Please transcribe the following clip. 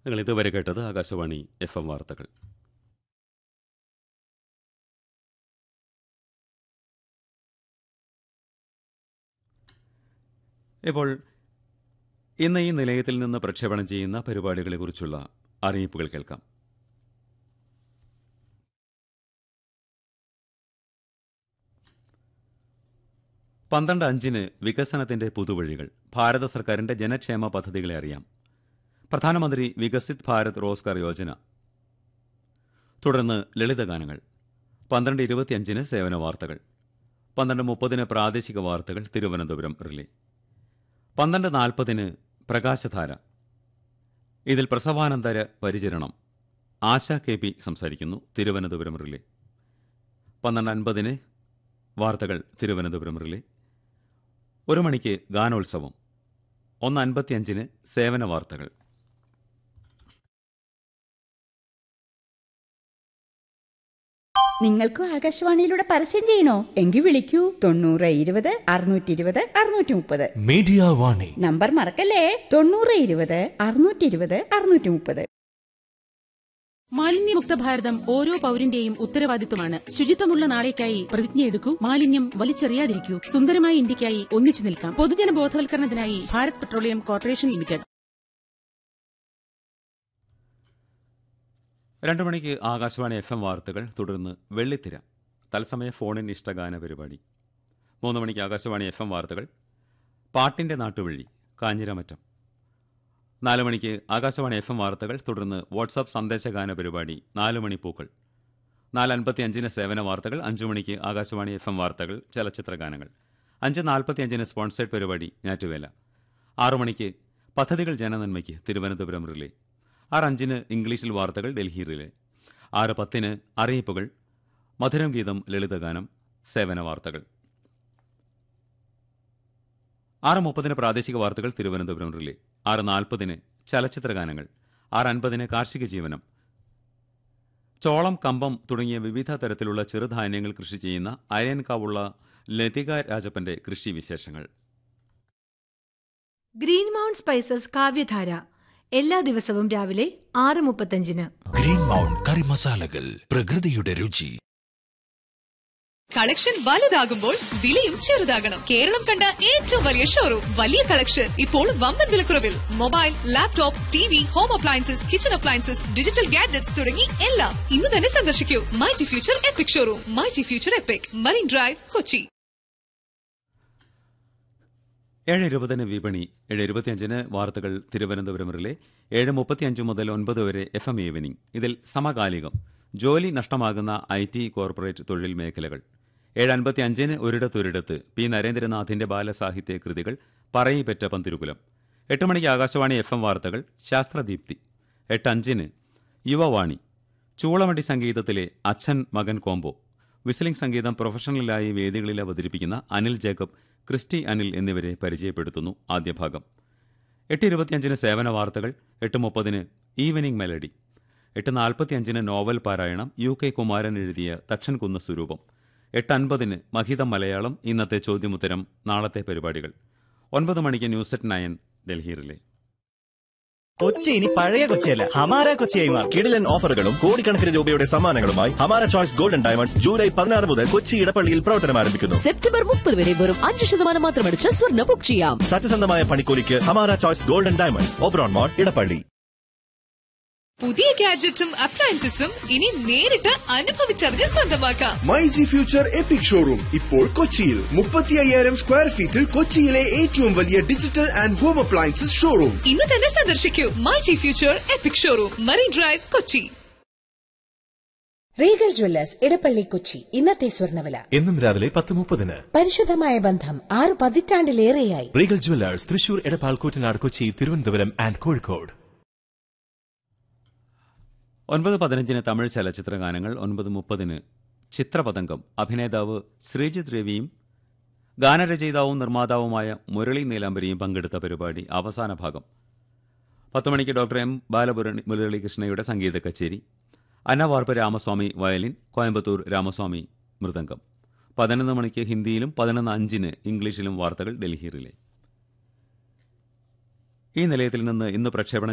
നിങ്ങൾ ഇതുവരെ കേട്ടത് ആകാശവാണി എഫ് എം വാർത്തകൾ ഇപ്പോൾ ഇന്ന് ഈ നിലയത്തിൽ നിന്ന് പ്രക്ഷേപണം ചെയ്യുന്ന പരിപാടികളെക്കുറിച്ചുള്ള അറിയിപ്പുകൾ കേൾക്കാം പന്ത്രണ്ട് അഞ്ചിന് വികസനത്തിന്റെ പുതുവഴികൾ ഭാരത സർക്കാരിന്റെ ജനക്ഷേമ പദ്ധതികളെ അറിയാം പ്രധാനമന്ത്രി വികസിത് ഭാരത് റോസ്ഗാർ യോജന തുടർന്ന് ലളിതഗാനങ്ങൾ പന്ത്രണ്ട് ഇരുപത്തിയഞ്ചിന് സേവന വാർത്തകൾ പന്ത്രണ്ട് മുപ്പതിന് പ്രാദേശിക വാർത്തകൾ തിരുവനന്തപുരം റിലേ പന്ത്രണ്ട് നാൽപ്പതിന് പ്രകാശധാര ഇതിൽ പ്രസവാനന്തര പരിചരണം ആശ കെ പി സംസാരിക്കുന്നു തിരുവനന്തപുരം റിലേ പന്ത്രണ്ട് അൻപതിന് വാർത്തകൾ തിരുവനന്തപുരം റിലേ ഒരു മണിക്ക് ഗാനോത്സവം ഒന്ന് അൻപത്തിയഞ്ചിന് സേവന വാർത്തകൾ നിങ്ങൾക്കും ആകാശവാണിയിലൂടെ പരസ്യം ചെയ്യണോ എങ്കിൽ വിളിക്കൂ തൊണ്ണൂറ് ഇരുപത് അറുന്നൂറ്റി ഇരുപത് അറുന്നൂറ്റി മുപ്പത് മീഡിയ വാണി നമ്പർ മറക്കല്ലേ തൊണ്ണൂറ് ഇരുപത് അറുന്നൂറ്റി ഇരുപത് അറുന്നൂറ്റി മുപ്പത് മാലിന്യമുക്ത ഭാരതം ഓരോ പൗരന്റെയും ഉത്തരവാദിത്വമാണ് ശുചിത്വമുള്ള നാളേക്കായി പ്രതിജ്ഞയെടുക്കൂ മാലിന്യം വലിച്ചെറിയാതിരിക്കൂ സുന്ദരമായ ഇന്ത്യക്കായി ഒന്നിച്ചു നിൽക്കാം പൊതുജന ബോധവൽക്കരണത്തിനായി ഭാരത് പെട്രോളിയം കോർപ്പറേഷൻ ലിമിറ്റഡ് രണ്ടു മണിക്ക് ആകാശവാണി എഫ് എം വാർത്തകൾ തുടർന്ന് വെള്ളിത്തിര തത്സമയ ഫോണിൻ ഇഷ്ടഗാന പരിപാടി മൂന്ന് മണിക്ക് ആകാശവാണി എഫ് എം വാർത്തകൾ പാട്ടിന്റെ നാട്ടുവഴി കാഞ്ഞിരമറ്റം നാല് മണിക്ക് ആകാശവാണി എഫ് എം വാർത്തകൾ തുടർന്ന് വാട്സാപ്പ് സന്ദേശഗാന പരിപാടി നാല് മണി പൂക്കൾ നാല് അൻപത്തി അഞ്ചിന് സേവന വാർത്തകൾ അഞ്ചു മണിക്ക് ആകാശവാണി എഫ് എം വാർത്തകൾ ചലച്ചിത്ര ഗാനങ്ങൾ അഞ്ച് നാൽപ്പത്തി അഞ്ചിന് സ്പോൺസേഡ് പരിപാടി ഞാറ്റുവേല ആറു മണിക്ക് പദ്ധതികൾ ജനനന്മയ്ക്ക് തിരുവനന്തപുരം റിലേ ആറ് അഞ്ചിന് ഇംഗ്ലീഷിൽ വാർത്തകൾ ഡൽഹി റിലേ ആറ് പത്തിന് അറിയിപ്പുകൾ മധുരം ഗീതം ലളിതഗാനം സേവന വാർത്തകൾ ആറ് മുപ്പതിന് പ്രാദേശിക വാർത്തകൾ തിരുവനന്തപുരം റിലേ ആറ് നാൽപ്പതിന് ചലച്ചിത്ര ഗാനങ്ങൾ ആറ് അൻപതിന് കാർഷിക ജീവനം ചോളം കമ്പം തുടങ്ങിയ വിവിധ തരത്തിലുള്ള ചെറുധാന്യങ്ങൾ കൃഷി ചെയ്യുന്ന അയൻകാവുള്ള ലതിക രാജപ്പന്റെ കൃഷി വിശേഷങ്ങൾ ഗ്രീൻ മൗണ്ട് സ്പൈസസ് കാവ്യധാര എല്ലാ ദിവസവും രാവിലെ ആറ് മുപ്പത്തഞ്ചിന് ഗ്രീൻ മൗണ്ട് കറി മസാലകൾ പ്രകൃതിയുടെ രുചി കളക്ഷൻ വലുതാകുമ്പോൾ വിലയും ചെറുതാകണം കേരളം കണ്ട ഏറ്റവും വലിയ ഷോറൂം വലിയ കളക്ഷൻ ഇപ്പോൾ വമ്പൻ വിലക്കുറവിൽ mobile laptop T V home appliances kitchen appliances digital gadgets തുടങ്ങി എല്ലാം ഇന്ന് തന്നെ സന്ദർശിക്കൂ my G future epic showroom my G future epic marine drive Kochi ഏഴ് ഇരുപതിന് വിപണി ഏഴ് ഇരുപത്തിയഞ്ചിന് വാർത്തകൾ തിരുവനന്തപുരം റിലേ ഏഴ് മുപ്പത്തിയഞ്ച് മുതൽ ഒൻപത് വരെ എഫ് എം ഈവനിംഗ് ഇതിൽ സമകാലികം ജോലി നഷ്ടമാകുന്ന ഐ ടി കോർപ്പറേറ്റ് തൊഴിൽ മേഖലകൾ ഏഴ് അൻപത്തി അഞ്ചിന് ഒരിടത്തൊരിടത്ത് പി നരേന്ദ്രനാഥിന്റെ ബാലസാഹിത്യ കൃതികൾ പറയിപ്പറ്റ പന്തിരുകുലം എട്ട് മണിക്ക് ആകാശവാണി എഫ് എം വാർത്തകൾ ശാസ്ത്രദീപ്തി എട്ട് അഞ്ചിന് യുവവാണി ചൂളമടി സംഗീതത്തിലെ അച്ഛൻ മകൻ കോംബോ വിസിലിംഗ് സംഗീതം പ്രൊഫഷണലായി വേദികളിൽ അവതരിപ്പിക്കുന്ന അനിൽ ജേക്കബ് ക്രിസ്റ്റി അനിൽ എന്നിവരെ പരിചയപ്പെടുത്തുന്നു ആദ്യ ഭാഗം എട്ട് ഇരുപത്തിയഞ്ചിന് സേവന വാർത്തകൾ എട്ട് മുപ്പതിന് ഈവനിംഗ് മെലഡി എട്ട് നാൽപ്പത്തിയഞ്ചിന് നോവൽ പാരായണം യു കെ കുമാരൻ എഴുതിയ തക്ഷൻ കുന്ന സ്വരൂപം എട്ട് അൻപതിന് മഹിതം മലയാളം ഇന്നത്തെ ചോദ്യമുത്തരം നാളത്തെ പരിപാടികൾ ഒൻപത് മണിക്ക് ന്യൂസ് അറ്റ് നയൻ ഡൽഹിയിലെ കൊച്ചി ഇനി പഴയ കൊച്ചിയല്ല ഹമാര കൊച്ചിയായി മാറും കിടിലൻ ഓഫറുകളും കോടിക്കണക്കിന് രൂപയുടെ സമ്മാനങ്ങളുമായി ഹമാര ചോയ്സ് ഗോൾഡൻ ഡയമണ്ട്സ് ജൂലൈ പതിനാറ് മുതൽ കൊച്ചി ഇടപ്പള്ളിയിൽ പ്രവർത്തനം ആരംഭിക്കുന്നു സെപ്റ്റംബർ മുപ്പത് വരെ വെറും അഞ്ച് ശതമാനം മാത്രമടിച്ച് സ്വർണ്ണ ബുക്ക് ചെയ്യാം സത്യസന്ധമായ പണിക്കൂലിക്ക് Hamara choice golden diamonds Oberon mall Edappally പുതിയ ഗാഡ്ജറ്റും അപ്ലയൻസസും ഇനി നേരിട്ട് അനുഭവിച്ചറിഞ്ഞ് സ്വന്തമാക്കാം my G future epic showroom ഇപ്പോൾ കൊച്ചിയിൽ മുപ്പത്തി അയ്യായിരം സ്ക്വയർ ഫീറ്റിൽ കൊച്ചിയിലെ ഏറ്റവും വലിയ digital and home appliances showroom ഇന്ന് തന്നെ സന്ദർശിക്കൂ my G future epic showroom marine drive Kochi regal jewellers Edappally Kochi ഇന്നത്തെ സ്വർണ്ണവില എന്നും രാവിലെ പത്ത് മുപ്പതിന് പരിശുദ്ധമായ ബന്ധം ആറ് പതിറ്റാണ്ടിലേറെയായി regal jewellers Thrissur Edappal Koottanad Kochi Thiruvananthapuram and Kozhikode ഒൻപത് പതിനഞ്ചിന് തമിഴ് ചലച്ചിത്ര ഗാനങ്ങൾ ഒൻപത് മുപ്പതിന് ചിത്രപതംഗം അഭിനേതാവ് ശ്രീജിത് രവിയും ഗാനരചയിതാവും നിർമ്മാതാവുമായ മുരളി നീലാംബരിയും പങ്കെടുത്ത പരിപാടി അവസാന ഭാഗം പത്ത് മണിക്ക് ഡോക്ടർ എം ബാലമുരളി മുരളീകൃഷ്ണയുടെ സംഗീത കച്ചേരി അന്നവാർപ്പ് രാമസ്വാമി വയലിൻ കോയമ്പത്തൂർ രാമസ്വാമി മൃദംഗം പതിനൊന്ന് മണിക്ക് ഹിന്ദിയിലും പതിനൊന്ന് അഞ്ചിന് ഇംഗ്ലീഷിലും വാർത്തകൾ ഡൽഹി റിലേ ഈ നിലയത്തിൽ നിന്ന് ഇന്ന് പ്രക്ഷേപണം